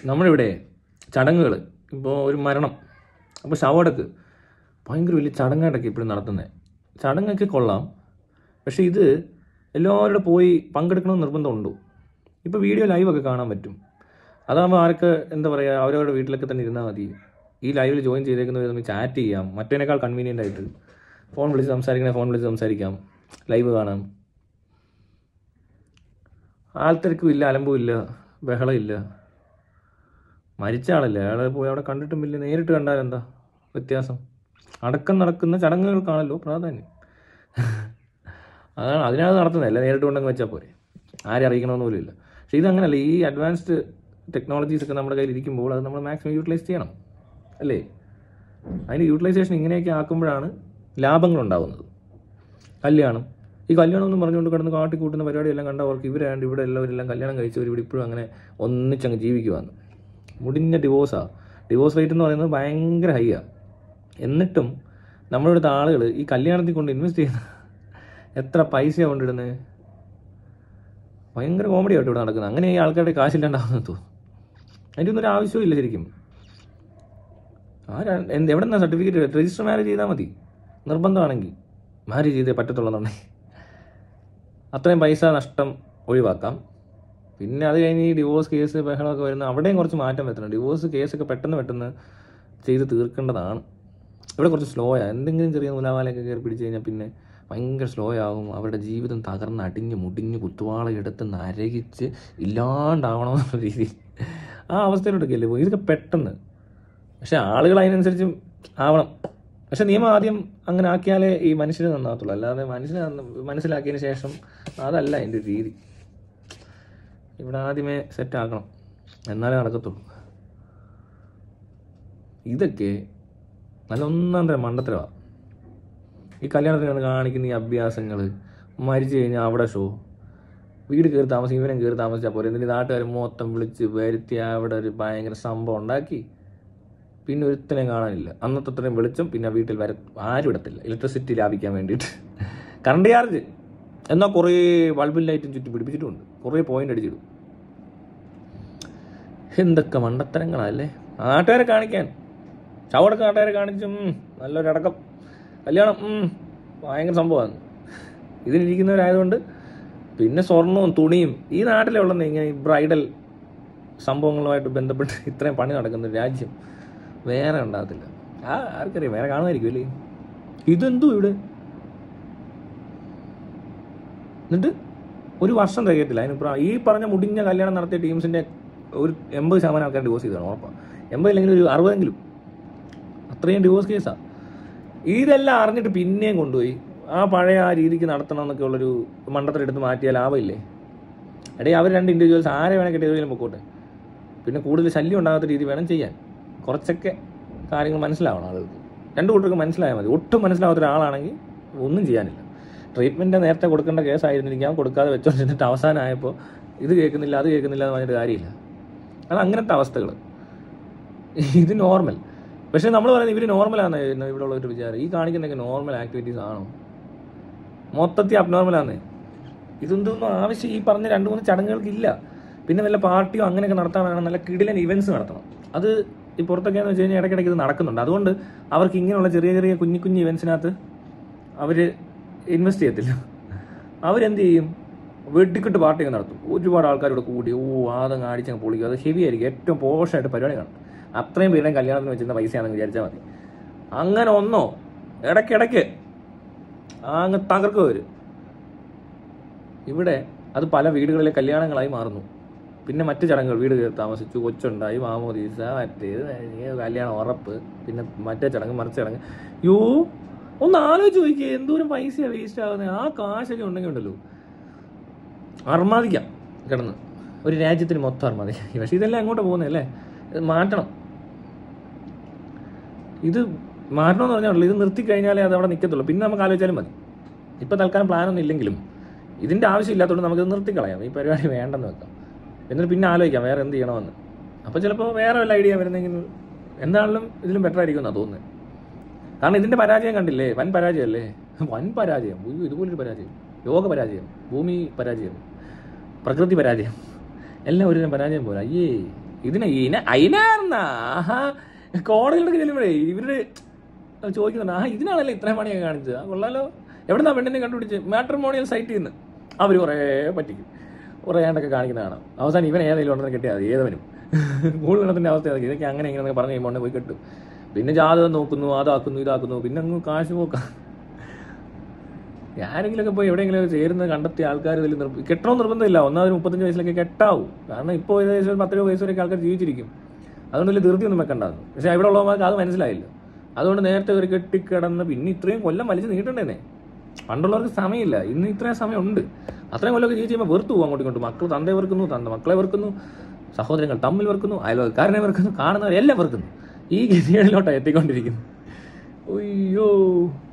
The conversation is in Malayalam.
നമ്മളിവിടെ ചടങ്ങുകൾ ഇപ്പോൾ ഒരു മരണം അപ്പോൾ ശവടക്ക് ഭയങ്കര വലിയ ചടങ്ങായിട്ടൊക്കെ ഇപ്പോഴും നടത്തുന്നത് ചടങ്ങൊക്കെ കൊള്ളാം പക്ഷേ ഇത് എല്ലാവരും പോയി പങ്കെടുക്കണമെന്ന് നിർബന്ധമുണ്ടോ ഇപ്പോൾ വീഡിയോ ലൈവൊക്കെ കാണാൻ പറ്റും അതാകുമ്പോൾ ആർക്ക് എന്താ പറയുക അവരവരുടെ വീട്ടിലൊക്കെ തന്നെ ഇരുന്നാൽ മതി ഈ ലൈവിൽ ജോയിൻ ചെയ്തേക്കുന്നവർ തമ്മിൽ ചാറ്റ് ചെയ്യാം മറ്റേനേക്കാൾ കൺവീനിയൻ്റ് ആയിട്ട് ഫോൺ വിളിച്ച് സംസാരിക്കണേ ഫോൺ വിളിച്ച് സംസാരിക്കാം ലൈവ് കാണാം ആൾത്തിരക്കും ഇല്ല അലമ്പും ഇല്ല ബഹളം ഇല്ല മരിച്ച ആളല്ലേ അയാളെ പോയി അവിടെ കണ്ടിട്ടും ഇല്ല നേരിട്ട് കണ്ടാൽ എന്താ വ്യത്യാസം അടക്കം നടക്കുന്ന ചടങ്ങുകൾക്കാണല്ലോ പ്രാധാന്യം അതാണ് അതിനകത്ത് നടത്തുന്നത് അല്ല നേരിട്ട് കൊണ്ടങ്ങ് വെച്ചാൽ പോരെ ആരെ അറിയിക്കണമെന്ന് പോലും ഇല്ല പക്ഷേ ഇതങ്ങനല്ല ഈ അഡ്വാൻസ്ഡ് ടെക്നോളജീസ് ഒക്കെ നമ്മുടെ കയ്യിൽ ഇരിക്കുമ്പോൾ അത് നമ്മൾ മാക്സിമം യൂട്ടിലൈസ് ചെയ്യണം അല്ലേ അതിൻ്റെ യൂട്ടിലൈസേഷൻ ഇങ്ങനെയൊക്കെ ആക്കുമ്പോഴാണ് ലാഭങ്ങൾ ഉണ്ടാകുന്നത് കല്യാണം ഈ കല്യാണം എന്ന് പറഞ്ഞുകൊണ്ട് കിടന്ന് കാട്ടി കൂട്ടുന്ന പരിപാടിയെല്ലാം കണ്ടവർക്ക് ഇവരാണ്ട് ഇവിടെ എല്ലാവരെല്ലാം കല്യാണം കഴിച്ചവർ ഇവിടെ ഇപ്പോഴും അങ്ങനെ ഒന്നിച്ചങ്ങ് ജീവിക്കുവാന്ന് മുടിഞ്ഞ ഡിവോഴ്സാണ് ഡിവോഴ്സ് റേറ്റ് എന്ന് പറയുന്നത് ഭയങ്കര ഹൈയാണ് എന്നിട്ടും നമ്മുടെ അടുത്ത ആളുകൾ ഈ കല്യാണത്തിൽ കൊണ്ട് ഇൻവെസ്റ്റ് ചെയ്യുന്ന എത്ര പൈസയാണ് കൊണ്ടിടുന്നത് ഭയങ്കര കോമഡി ആയിട്ട് ഇവിടെ നടക്കുന്നത് അങ്ങനെ ഈ ആൾക്കാരുടെ കാശില്ലാണ്ടാവുന്നത് തോന്നുന്നു അതിൻ്റെ ഒന്നും ഒരു ആവശ്യവും ഇല്ല ശരിക്കും ആ ര- എന്ത് എവിടെ നിന്നാ സർട്ടിഫിക്കറ്റ് രജിസ്റ്റർ മാരേജ് ചെയ്താൽ മതി നിർബന്ധമാണെങ്കിൽ മാരേജ് ചെയ്തേ പറ്റത്തുള്ളതെന്നുണ്ടെങ്കിൽ അത്രയും പൈസ നഷ്ടം ഒഴിവാക്കാം പിന്നെ അത് കഴിഞ്ഞ് ഈ ഡിവോഴ്സ് കേസ് ബഹളമൊക്കെ വരുന്ന അവിടെയും കുറച്ച് മാറ്റം വരുത്തണം ഡിവോഴ്സ് കേസൊക്കെ പെട്ടെന്ന് പെട്ടെന്ന് ചെയ്ത് തീർക്കേണ്ടതാണ് ഇവിടെ കുറച്ച് സ്ലോ ആ എന്തെങ്കിലും ചെറിയ നൂലാമാലയൊക്കെ കയറി പിടിച്ച് കഴിഞ്ഞാൽ പിന്നെ ഭയങ്കര സ്ലോ ആവും അവരുടെ ജീവിതം തകർന്ന് അടിഞ്ഞ് മുടിഞ്ഞ് കുത്തുവാള എടുത്ത് നരകിച്ച് ഇല്ലാണ്ടാവണമെന്നുള്ള രീതിയിൽ ആ അവസ്ഥയിലോട്ടൊക്കെ അല്ലേ പോയി ഇതൊക്കെ പെട്ടെന്ന് പക്ഷെ ആളുകൾ അതിനനുസരിച്ച് ആവണം പക്ഷെ നിയമം ആദ്യം അങ്ങനെ ആക്കിയാലേ ഈ മനുഷ്യന് നന്നാകത്തുള്ളൂ അല്ലാതെ മനുഷ്യനെ നന്ന- മനസ്സിലാക്കിയതിന് ശേഷം അതല്ല എൻ്റെ രീതി ഇവിടെ ആദ്യമേ സെറ്റ് ആക്കണം എന്നാലേ നടക്കത്തുള്ളൂ ഇതൊക്കെ നല്ല ഒന്നാം തരം മണ്ടത്തരമാണ് ഈ കല്യാണത്തിന് വന്ന് കാണിക്കുന്ന ഈ അഭ്യാസങ്ങൾ മരിച്ചു കഴിഞ്ഞാൽ അവിടെ ഷോ വീട് കയറി താമസിക്കും ഇവനും കയറി താമസിച്ചാൽ പോരെ എന്നിട്ട് നാട്ടുകാർ മൊത്തം വിളിച്ച് വരുത്തി അവിടെ ഒരു ഭയങ്കര സംഭവം ഉണ്ടാക്കി പിന്നെ ഒരുത്തനെയും കാണാനില്ല അന്നത്തെ അത്രയും വെളിച്ചം പിന്നെ വീട്ടിൽ വര ആരും ഇടത്തില്ല ഇലക്ട്രിസിറ്റി ലാഭിക്കാൻ വേണ്ടിയിട്ട് കറണ്ട് ചാർജ് എന്നാൽ കുറേ ബൾബിൽ ലൈറ്റും ചുറ്റി പിടിപ്പിച്ചിട്ടുമുണ്ട് കുറേ പോയിന്റ് അടിച്ചിടും എന്തൊക്കെ മണ്ടത്തരങ്ങളല്ലേ നാട്ടുകാരെ കാണിക്കാൻ ചവടക്ക് നാട്ടുകാരെ കാണിച്ചും നല്ലൊരു അടക്കം കല്യാണം ഉം, ഭയങ്കര സംഭവമാണ് ഇതിലിരിക്കുന്നവരായതുകൊണ്ട് പിന്നെ സ്വർണവും തുണിയും ഈ നാട്ടിലെ ഉള്ളതെന്ന് ഇങ്ങനെ ഈ ബ്രൈഡൽ സംഭവങ്ങളുമായിട്ട് ബന്ധപ്പെട്ട് ഇത്രയും പണി നടക്കുന്ന ഒരു രാജ്യം വേറെ ഉണ്ടാകത്തില്ല ആ ആർക്കറിയാം വേറെ കാണുമായിരിക്കും അല്ലേ ഇതെന്തോ ഇവിടെ എന്നിട്ട് ഒരു വർഷം തികയത്തില്ല അതിനിപ്പുറം ഈ പറഞ്ഞ മുടിഞ്ഞ കല്യാണം നടത്തിയ ടീംസിന്റെ ഒരു എൺപത് ശതമാനം ആൾക്കാർ ഡിവോഴ്സ് ചെയ്താണ് ഉറപ്പാണ് എൺപതില്ലെങ്കിൽ ഒരു അറുപതെങ്കിലും അത്രയും ഡിവോഴ്സ് കേസാണ് ഇതെല്ലാം അറിഞ്ഞിട്ട് പിന്നെയും കൊണ്ടുപോയി ആ പഴയ ആ രീതിക്ക് നടത്തണം എന്നൊക്കെ ഉള്ളൊരു മണ്ടത്തിലെടുത്ത് മാറ്റിയാൽ ലാഭമില്ലേ എടേ അവർ രണ്ട് ഇൻഡിവിജ്വൽസ് ആരെ വേണേൽ കിട്ടിയതിലും പൊക്കോട്ടെ പിന്നെ കൂടുതൽ ശല്യം ഉണ്ടാകാത്ത രീതി വേണം ചെയ്യാൻ കുറച്ചൊക്കെ കാര്യങ്ങൾ മനസ്സിലാവണം ആളുകൾക്ക് രണ്ടു കൂട്ടർക്ക് മനസ്സിലായാൽ മതി ഒട്ടും മനസ്സിലാവാത്ത ഒരാളാണെങ്കിൽ ഒന്നും ചെയ്യാനില്ല ട്രീറ്റ്മെൻറ്റ് നേരത്തെ കൊടുക്കേണ്ട കേസായിരുന്നെങ്കിൽ ഞാൻ കൊടുക്കാതെ വെച്ചോണ്ടിരുന്നിട്ട് അവസാനമായപ്പോൾ ഇത് കേൾക്കുന്നില്ല അത് കേൾക്കുന്നില്ല എന്ന് പറഞ്ഞിട്ട് കാര്യമില്ല അത് അങ്ങനത്തെ അവസ്ഥകൾ ഇത് നോർമൽ പക്ഷേ നമ്മൾ പറയുന്നത് ഇവർ നോർമലാണ് ഇവിടെ ഉള്ള ഒരു വിചാരം ഈ കാണിക്കുന്നതൊക്കെ നോർമൽ ആക്ടിവിറ്റീസ് ആണോ മൊത്തത്തിൽ അബ്നോർമലാണ് ഇതൊന്നും ആവശ്യം ഈ പറഞ്ഞ രണ്ട് മൂന്ന് ചടങ്ങുകൾക്കില്ല പിന്നെ വല്ല പാർട്ടിയോ അങ്ങനെയൊക്കെ നടത്താനാണ് നല്ല കിടിലൻ ഇവന്റ്സ് നടത്തണം അത് ഈ പുറത്തൊക്കെയാന്ന് വെച്ച് കഴിഞ്ഞാൽ ഇടയ്ക്കിടയ്ക്ക് ഇത് നടക്കുന്നുണ്ട് അതുകൊണ്ട് അവർക്ക് ഇങ്ങനെയുള്ള ചെറിയ ചെറിയ കുഞ്ഞു കുഞ്ഞു ഇവന്റ്സിനകത്ത് അവർ ഇൻവെസ്റ്റ് ചെയ്യത്തില്ല അവരെന്ത് ചെയ്യും വെട്ടിക്കെട്ട് പാർട്ടിയൊക്കെ നടത്തും ഒരുപാട് ആൾക്കാരോട് കൂടി ഓ ആദങ്ങ് അടിച്ചങ്ങ് പൊളിക്കും അത് ഹെവി ആയിരിക്കും ഏറ്റവും പോഷായിട്ട് പരിപാടി കാണും അത്രയും പേരുടെയും കല്യാണത്തിന് വെച്ചിരുന്ന പൈസയാണെന്ന് വിചാരിച്ചാൽ മതി അങ്ങനെ ഒന്നോ ഇടയ്ക്കിടയ്ക്ക് അങ്ങ് തകർക്കുക വരും ഇവിടെ അത് പല വീടുകളിലെ കല്യാണങ്ങളായി മാറുന്നു പിന്നെ മറ്റു ചടങ്ങുകൾ വീട് കയറി താമസിച്ചു കൊച്ചുണ്ടായി മാമോദീസ മറ്റേത് കഴിഞ്ഞ് കല്യാണം ഉറപ്പ് പിന്നെ മറ്റേ ചടങ്ങ് മറിച്ച ചടങ്ങ് യോ ഒന്ന് ആലോചിച്ച് നോക്കിയേ എന്തോരം പൈസയാണ് വേസ്റ്റ് ആകുന്നത് ആ കാശൊക്കെ ഉണ്ടെങ്കിൽ ഉണ്ടല്ലോ അർമാദിക്കാം കിടന്ന് ഒരു രാജ്യത്തിന് മൊത്തം അർമാദിക്കാം പക്ഷേ ഇതെല്ലാം എങ്ങോട്ട് പോകുന്നതല്ലേ ഇത് മാറ്റണം ഇത് മാറ്റണമെന്ന് പറഞ്ഞാൽ ഇത് നിർത്തി കഴിഞ്ഞാലേ അത് അവിടെ നിൽക്കത്തുള്ളൂ പിന്നെ നമുക്ക് ആലോചിച്ചാലും മതി ഇപ്പം തൽക്കാലം പ്ലാനൊന്നും ഇല്ലെങ്കിലും ഇതിൻ്റെ ആവശ്യമില്ലാത്തതുകൊണ്ട് നമുക്ക് നിർത്തിക്കളയാം ഈ പരിപാടി വേണ്ടെന്ന് വെക്കാം എന്നിട്ട് പിന്നെ ആലോചിക്കാം വേറെ എന്ത് ചെയ്യണമെന്ന് അപ്പോൾ ചിലപ്പോൾ വേറെ വല്ല ഐഡിയ വരുന്നെങ്കിൽ എന്താണെങ്കിലും ഇതിലും ബെറ്റർ ആയിരിക്കും എന്നാണ് തോന്നുന്നത് കാരണം ഇതിൻ്റെ പരാജയം കണ്ടില്ലേ വൻ പരാജയമല്ലേ വൻ പരാജയം ഉയ്യോ, ഇതുപോലൊരു പരാജയം ലോക പരാജയം ഭൂമി പരാജയം പ്രകൃതി പരാജയം എല്ലാം ഒരു പരാജയം പോലെ അയ്യേ ഇതിനെ ഇന അയിനാർന്നാ ആഹാ കോടതിയിലൊക്കെ ചെല്ലുമ്പോഴേ ഇവര് ചോദിക്കുന്നുണ്ട് ആഹാ ഇതിനാണല്ലേ ഇത്രയും പണിയൊക്കെ കാണിച്ചത് ആ കൊള്ളാലോ എവിടുന്നാ പെണ്ണിനെ കണ്ടുപിടിച്ച് മാട്രിമോണിയൽ സൈറ്റിൽ നിന്ന് അവർ കുറേ പറ്റിക്കും കുറേ ഏണ്ടൊക്കെ കാണിക്കുന്നതാണ് അവസാനം ഇവൻ ഏതെങ്കിലും ഉണ്ടെന്ന് കിട്ടിയാൽ മതി ഏതവനും കൂടുതലത്തിൻ്റെ അവസ്ഥ അതൊക്കെ ഇതൊക്കെ അങ്ങനെ ഇങ്ങനെ പറഞ്ഞു കഴിയുമ്പോൾ പോയി കിട്ടും പിന്നെ ജാതകം നോക്കുന്നു അതാക്കുന്നു ഇതാക്കുന്നു പിന്നെ അങ്ങ് കാശ് പോക്കാം ആരെങ്കിലുമൊക്കെ പോയി എവിടെയെങ്കിലും ചേരുന്നത് കണ്ടെത്തിയ ആൾക്കാർ ഇതിൽ നിർബ കെട്ടണമെന്ന് നിർബന്ധമില്ല ഒന്നാമത് മുപ്പത്തഞ്ച് വയസ്സിലൊക്കെ കെട്ടാവും കാരണം ഇപ്പോൾ ഏകദേശം ഒരു പത്തിരുപത് വയസ്സ് വരെയൊക്കെ ആൾക്കാർ ജീവിച്ചിരിക്കും അതുകൊണ്ട് വലിയ ധൃതിയൊന്നും വെക്കണ്ടായിരുന്നു പക്ഷേ ഇവിടെ ഉള്ളവർക്ക് അത് മനസ്സിലായില്ല അതുകൊണ്ട് നേരത്തെ ഒരു കെട്ടിക്കിടന്ന് പിന്നെ ഇത്രയും കൊല്ലം വലിച്ച് നീട്ടണ്ടേനെ പണ്ടുള്ളവർക്ക് സമയമില്ല ഇന്ന് ഇത്രയും സമയമുണ്ട് അത്രയും കൊല്ലമൊക്കെ ജീവിച്ച് കഴിയുമ്പോൾ വെറുത്തു പോകും അങ്ങോട്ടും ഇങ്ങോട്ടും മക്കൾ തന്തയെ വെറുക്കുന്നു തന്ത മക്കളെ വെറുക്കുന്നു സഹോദരങ്ങൾ തമ്മിൽ വെറുക്കുന്നു അയൽവക്കാരനെ വെറുക്കുന്നു കാണുന്നവരെല്ലാം വെറുക്കുന്നു ഈ ഗതികളിലോട്ടാണ് എത്തിക്കൊണ്ടിരിക്കുന്നത് അയ്യോ